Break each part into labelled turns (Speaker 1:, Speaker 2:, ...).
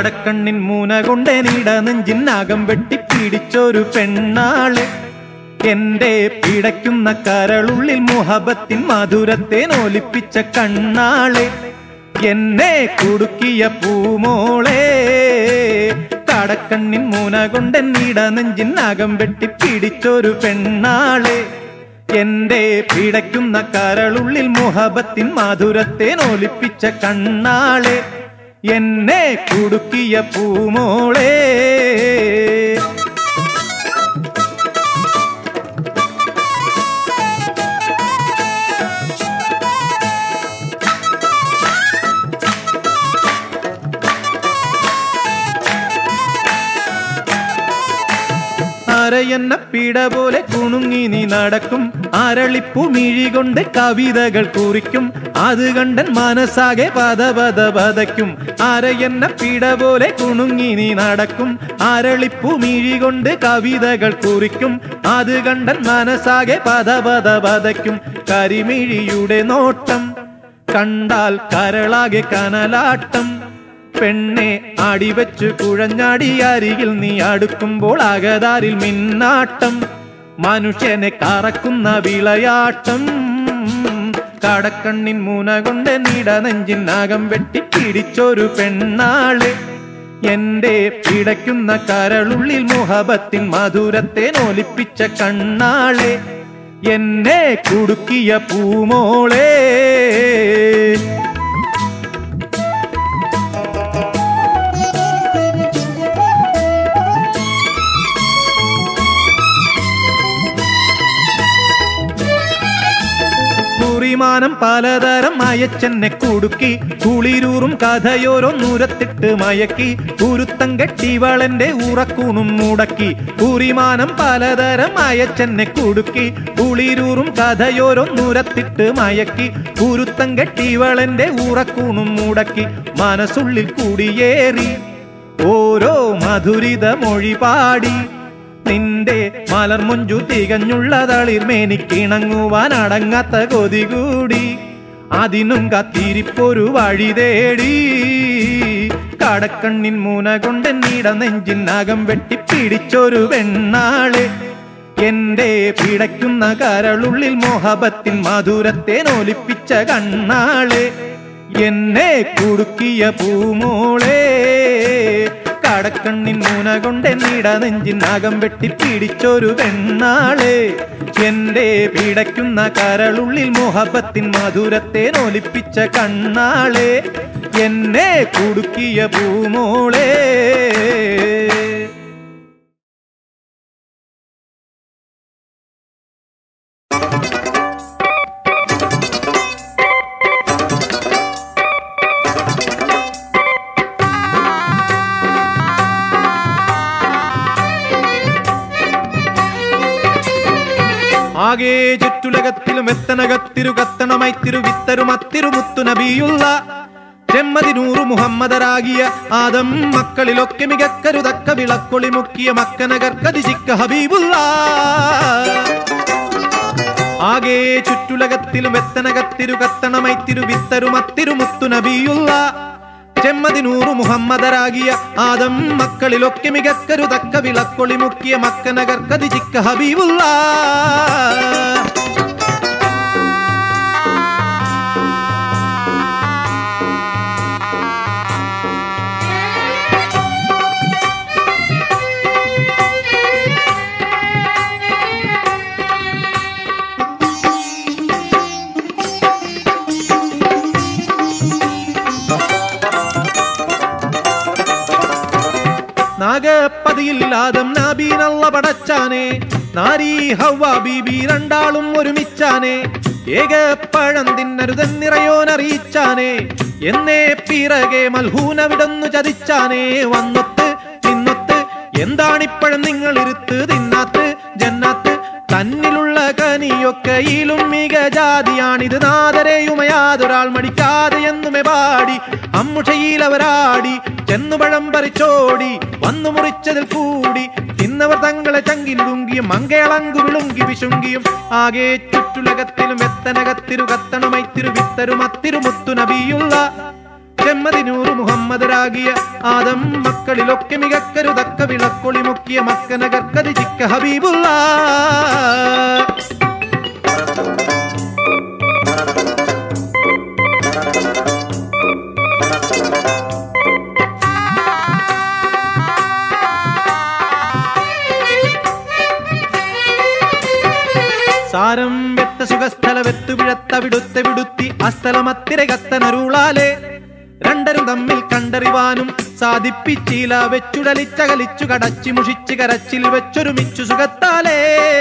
Speaker 1: കടക്കണ്ണിൻ മൂന കൊണ്ടെനിട നെഞ്ചിനാകം വെട്ടി പിടിച്ചൊരു പെണ്ണാള് എന്റെ പിടയ്ക്കുന്ന കരളുള്ളിൽ മുഹബത്തിൻ മധുരത്തെ നോലിപ്പിച്ച കണ്ണാളെ എന്നെ കുടുക്കിയ പൂമോളെ കടക്കണ്ണിൻ മൂന കൊണ്ടെന്നിട നെഞ്ചിനാകം വെട്ടി പിടിച്ചൊരു പെണ്ണാളെ എന്റെ പിടയ്ക്കുന്ന കരളുള്ളിൽ മുഹബത്തിൻ മധുരത്തെ നോലിപ്പിച്ച കണ്ണാളെ എന്നെ കുടുക്കിയ പൂമോളെ അരയെന്ന പിട പോലെ കുണുങ്ങി നീ നടക്കും അരളിപ്പു മിഴി കൊണ്ട് കവിതകൾ കുറിക്കും അത് കണ്ടൻ മനസ്സാകെ പത പത പതയ്ക്കും അരയെന്ന പിട പോലെ കുണുങ്ങി നീ നടക്കും അരളിപ്പു മിഴി കൊണ്ട് കവിതകൾ കുറിക്കും അത് കണ്ടൻ മനസ്സാകെ പത പത പതയ്ക്കും കരിമിഴിയുടെ നോട്ടം കണ്ടാൽ കരളാകെ കനലാട്ടം പെണ്ണെ അടിവെച്ച് കുഴഞ്ഞാടി അരികിൽ നീ അടുക്കുമ്പോൾ അകതാരിൽ മിന്നാട്ടം മനുഷ്യനെ കറക്കുന്ന വിളയാട്ടം കടക്കണ്ണിൻ മൂന കൊണ്ട് നീട നെഞ്ചിനകം വെട്ടി പിടിച്ചൊരു പെണ്ണാള് എന്റെ പിടയ്ക്കുന്ന കരളുള്ളിൽ മുഹബത്തിൻ മധുരത്തെ നോലിപ്പിച്ച കണ്ണാളെ എന്നെ കുടുക്കിയ പൂമോളേ കുറിമാനം പലതരം അയച്ചെന്നെ കുടുക്കി കുളിരൂറും കഥയോരൊന്നുരത്തിട്ട് മയക്കി കുരുത്തം കെട്ടിവളെന്റെ ഉറക്കൂണും മുടക്കി കുറിമാനം പലതരം അയച്ചെന്നെ കുടുക്കി കുളിരൂറും കഥയോരൊന്നുരത്തിട്ട് മയക്കി കുരുത്തം കെട്ടിവളെന്റെ ഉറക്കൂണും മുടക്കി മനസ്സുള്ളിൽ കുടിയേറി ഓരോ മധുരിത മൊഴി പാടി നിന്റെ മലർമുഞ്ചു തികഞ്ഞുള്ള തളിർമേനിക്കിണങ്ങുവാൻ അടങ്ങാത്ത കൊതി കൂടി അതിനും കത്തിരിപ്പൊരു വഴി തേടി കടക്കണ്ണിൻ മൂന കൊണ്ട് നീട നെഞ്ചിനകം വെട്ടി പിടിച്ചൊരു വെണ്ണാള് എന്റെ പിടയ്ക്കുന്ന കരളുള്ളിൽ മോഹബത്തിൻ മധുരത്തെ നോലിപ്പിച്ച കണ്ണാള് എന്നെ കുടുക്കിയ പൂമോളേ കടക്കണ്ണിൻ മൂന കൊണ്ട് നീട നെഞ്ചിനകം വെട്ടി പിടിച്ചൊരു വെണ്ണാള് എന്റെ പിടയ്ക്കുന്ന കരളുള്ളിൽ മുഹബത്തിൻ മധുരത്തെ നോലിപ്പിച്ച കണ്ണാളെ എന്നെ കുടുക്കിയ പൂമോളേ ആകെ ചുറ്റുലകത്തിലും എത്തനകത്തിരു കത്തണമൈ തിരുവിത്തരുമത്തിരു മുത്തു നബിയുള്ള ചെമ്മതിനൂറു മുഹമ്മദരാകിയ ആദം മക്കളിലൊക്കെ മികക്കരുതക്ക വിളക്കൊളി മുക്കിയ മക്കനകർക്കതിശിക്ക ഹബീബുള്ള ആകെ ചുറ്റുലകത്തിലും എത്തനകത്തിരു കത്തണമൈ തിരുവിത്തരുമത്തിരു മുത്തു നബിയുള്ള ചെമ്മതിനൂറു മുഹമ്മദരാകിയ ആദം മക്കളിലൊക്കെ മികക്കരുതക്ക വിളക്കൊളി മുക്കിയ മക്കനകർക്കതിശിക്ക ഹബീബുള്ള നാഗപ്പതിയില്ലാതം നാബീനല്ല പടച്ചാനെ നാരീ ഹവ്വ ബീബി രണ്ടാളും ഒരുമിച്ചാനെ ഏകപ്പഴം തിന്നരുതെന്നിറയോനറിയിച്ചാനെ എന്നേ പിറകെ മൽഹൂനവിടന്നു ചതിച്ചാനെ വന്നൊത്ത് നിന്നൊത്ത് എന്താണിപ്പഴം നിങ്ങൾ ഇരുത്ത് തിന്നാത്ത് ജന്നാത്ത് തന്നിലുള്ള കനിയൊക്കെയിലും മിക ജാതിയാണിത് നാദരെയുമയാതൊരാൾ മടിക്കാതെ എന്നുമെ പാടി അമ്മുഷയിൽ അവരാടി ചെന്നുപഴം പറിച്ചോടി വന്നു മുറിച്ചതിൽ കൂടി തിന്നവർ തങ്ങളെ ചങ്കിലുങ്കിയും മങ്കേളങ്കു വിളുങ്കി വിശുങ്കിയും ആകെ ചുറ്റുലകത്തിലും എത്തനകത്തിരു കത്തണമൈത്തിരു വിത്തരും അത്തിരു മുത്തു നബിയുള്ള ചെമ്മതിനൂറ് മുഹമ്മദരാകിയ ആദം മക്കളിലൊക്കെ മികക്കരുതക്ക വിളക്കൊളി മുക്കിയ മക്കനകർക്കതി ചിക്ക ഹബീബുള്ള സാരം വെത്ത സുഖസ്ഥല വെത്തു പിഴത്ത വിടുത്ത വിടുത്തി അസ്ഥലമത്തിര കത്തനരുളാലെ രണ്ടരും തമ്മിൽ കണ്ടറിവാനും സാധിപ്പിച്ചില വെച്ചുടലിച്ചകലിച്ചു കടച്ചി മുഷിച്ച് കരച്ചിൽ വെച്ചൊരുമിച്ചു സുഖത്താലേ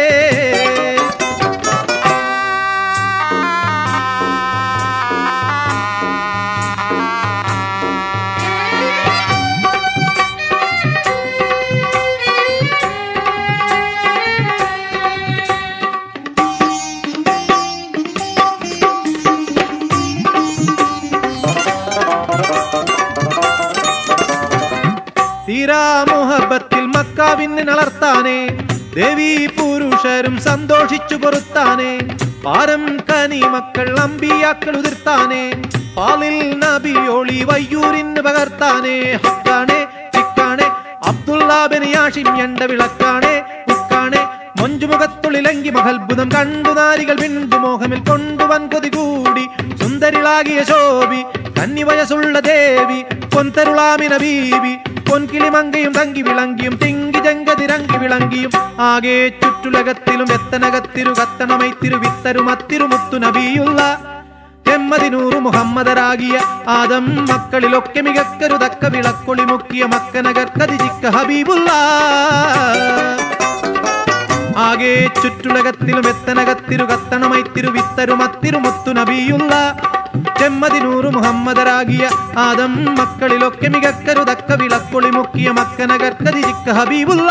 Speaker 1: തീരാ മോഹബത്തിൽ മക്കാവിന്ന് നളർത്താനേ ദേവി പുരുഷരും സന്തോഷിച്ചു പൊറുത്താനേ പാരം കനി മക്കൾ അമ്പിയാക്കൾ ഉതിർത്താനേ പാലിൽ നബിയോളി വയ്യൂരിന് പകർത്താനേ ഹക്കാണേ ചിക്കാണേ അബ്ദുല്ലാബിനിയാഷിം എണ്ട വിളക്കാണേ കുക്കാണേ മൊഞ്ചുമുഖത്തുള്ളിലെങ്കി മഹത്ഭുതം കണ്ടു നാരികൾ പിണ്ടു മോഹമിൽ കൊണ്ടുവൻ കൊതി കൂടി സുന്ദരിളാകിയ ശോഭി കന്നി വയസ്സുള്ള ദേവി പൊൻതരുളാമിന ബീവി പൊൻകിളിമങ്കയും തങ്കി വിളങ്കിയും തിങ്കി ജങ്കതിരങ്കി വിളങ്കിയും ആകെ ചുറ്റുലകത്തിലും എത്തനകത്തിരു കത്തണമൈത്തിരു വിത്തരും അത്തിരു മുത്തു നബിയുള്ള എമ്മതിനൂറ് മുഹമ്മദരാകിയ ആദം മക്കളിലൊക്കെ മികക്കരുതക്ക വിളക്കൊളി മുക്കിയ മക്കനകർക്കതി ചിക്ക ഹബീബുള്ള ആകെ ചുറ്റുലകത്തിലും എത്തനകത്തിരു കത്തണമൈത്തിരു വിത്തരും അത്തിരു മുത്തു നബിയുള്ള ചെമ്മതിനൂറ് മുഹമ്മദരാകിയ ആദം മക്കളിലൊക്കെ മികക്കരുതക്ക വിളക്കൊളി മുക്കിയ മക്കനകർക്കതി ചിക്ക ഹബീബുള്ള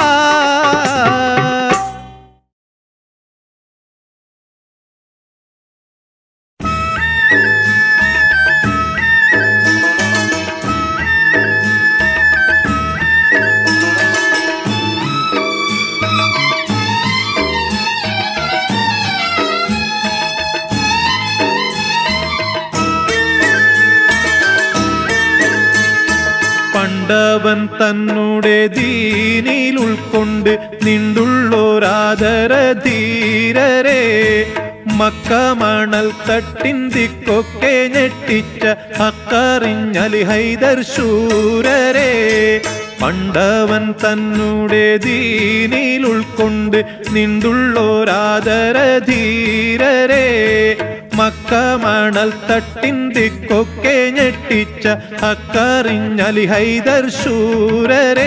Speaker 1: പണ്ടവൻ തന്നുടെ ദീനിൽ ഉൾക്കൊണ്ട് നിണ്ടുള്ളോരാദര ധീരരെ മക്ക മണൽ തട്ടിൻ ദിക്കൊക്കെ ഞെട്ടിച്ച അക്കറിഞ്ഞലി ഹൈദർ ശൂരരെ പണ്ടവൻ തന്നുടെ ദീനിൽ ഉൾക്കൊണ്ട് നിണ്ടുള്ളോരാദര ധീരരെ മക്ക മണൽ തട്ടിൻ ദിക്കൊക്കെ ഞെട്ടിച്ച അക്കറിഞ്ഞലി ഹൈദർ ശൂരരെ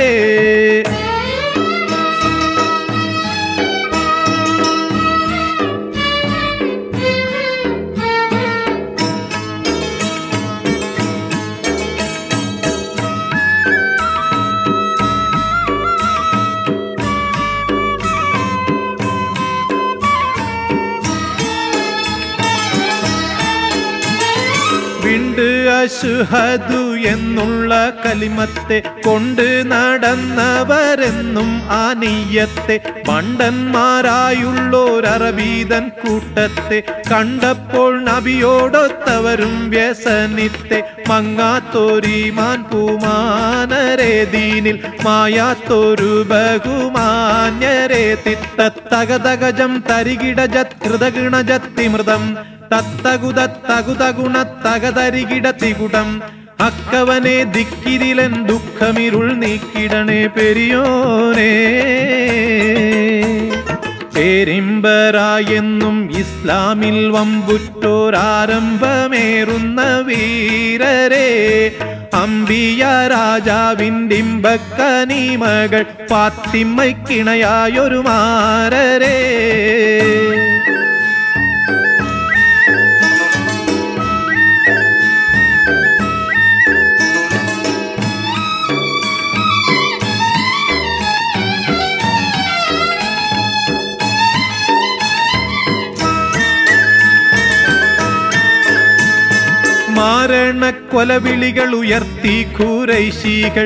Speaker 1: വിണ്ട് അശുഹദു എന്നുള്ള കലിമത്തെ കൊണ്ട് നടന്നവരെന്നും ആ നീയത്തെ പണ്ടന്മാരായുള്ളോരറബീതൻ കൂട്ടത്തെ കണ്ടപ്പോൾ നബിയോടൊത്തവരും വ്യസനിത്തെ മങ്ങാത്തോരീമാൻ പൂമാനരെ ദീനിൽ മായാത്തൊരു ബഹുമാന്യരെ തിത്തത്തകതകജം തരികിടജത് ഹൃദഗിണജത്തിമൃതം തത്തകുതത്തകുതഗുണത്തകതരികിടത്തികുടം അക്കവനെ ദിക്കിരിലൻ ദുഃഖമിരുൾ നീക്കിടണേ പെരിയോനേ പേരിമ്പരായെന്നും ഇസ്ലാമിൽ വമ്പുറ്റോരാരംഭമേറുന്ന വീരരെ അമ്പിയ രാജാവിൻ്റെ ഇമ്പക്കനീമകൾ പാത്തിമ്മയ്ക്കിണയായൊരു മാരരെ മരണക്കൊലവിളികൾ ഉയർത്തി ഖുരൈശികൾ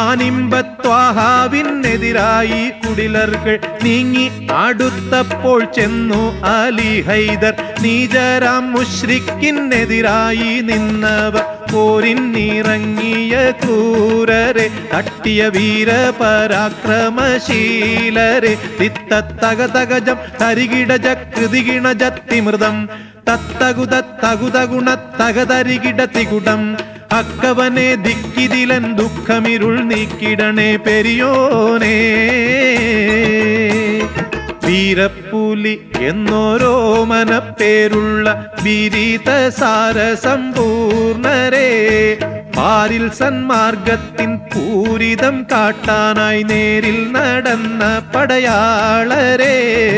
Speaker 1: മാനിമ്പത്വാഹാവിനെതിരായി കുടിലർകൾ നീങ്ങി അടുത്തപ്പോൾ ചെന്നു അലി ഹൈദർ നീജരാം മുഷ്രിക്കിനെതിരായി നിന്നവർ പോരിന്നിറങ്ങിയ ക്രൂരരെ തട്ടിയ വീരപരാക്രമശീലരെ തിത്തത്തകതകജം തരികിടജ കൃതികിണജത്തിമൃതം തത്തകുത തകുതഗുണ തകതരികിട തികുടം അക്കവനെ ദിക്കിതിലൻ ദുഃഖമിരുൾ നീക്കിടണേ പെരിയോനേ വീരപ്പുലി എന്നോരോ മനപ്പേരുള്ള വിരീത സാരസമ്പൂർണരെ പാരിൽ സന്മാർഗത്തിൻ പൂരിതം കാട്ടാനായി നേരിൽ നടന്ന പടയാളരെ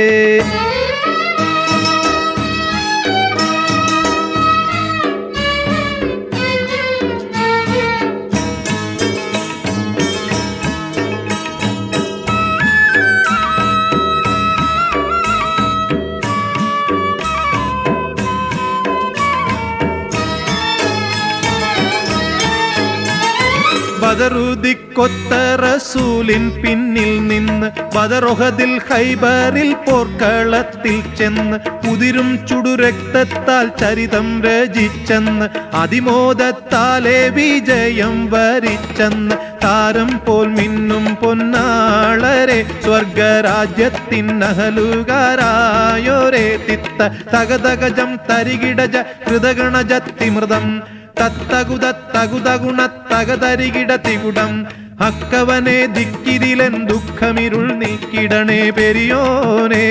Speaker 1: ബദറുദിക്കൊത്ത റസൂലിൻ പിന്നിൽ നിന്ന് ബദറൊഹദിൽ ഹൈബറിൽ പോർക്കളത്തിൽ ചെന്ന് ഉതിരും ചുടുരക്തത്താൽ ചരിതം രചിച്ചെന്ന് അതിമോദത്താലെ വിജയം വരിച്ചെന്ന് താരം പോൽ മിന്നും പൊന്നാളരെ സ്വർഗരാജ്യത്തിൻ അഹലുകാരായോരേ തിത്ത തകതകജം തരികിടജ കൃതഗണജത്തിമൃതം തത്തകുത തകുതഗുണ തകതരികിട തികുടം അക്കവനെ ദിക്കിരിലൻ ദുഃഖമിരുൾ നീക്കിടണേ പെരിയോനേ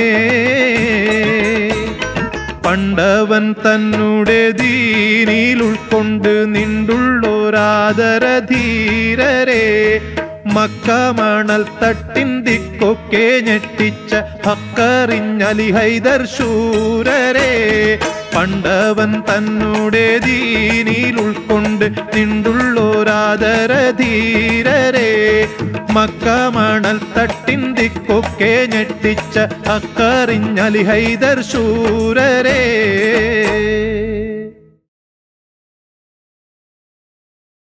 Speaker 1: പണ്ടവൻ തന്നുടെ ദീനിൽ ഉൾക്കൊണ്ട് നിണ്ടുള്ളോരാദരധീരരെ മക്കമണൽ തട്ടിൻ ദിക്കൊക്കെ ഞെട്ടിച്ച ഹക്കറിഞ്ഞലി ഹൈദർ ശൂരരെ പണ്ടവൻ തന്നുടെ ദീനിൽ ഉൾക്കൊണ്ട് നിണ്ടുള്ളോരാദരധീരരെ മക്കമണൽ തട്ടിൻ ദിക്കൊക്കെ ഞെട്ടിച്ച അക്കറിഞ്ഞലി ഹൈദർ ശൂരരേ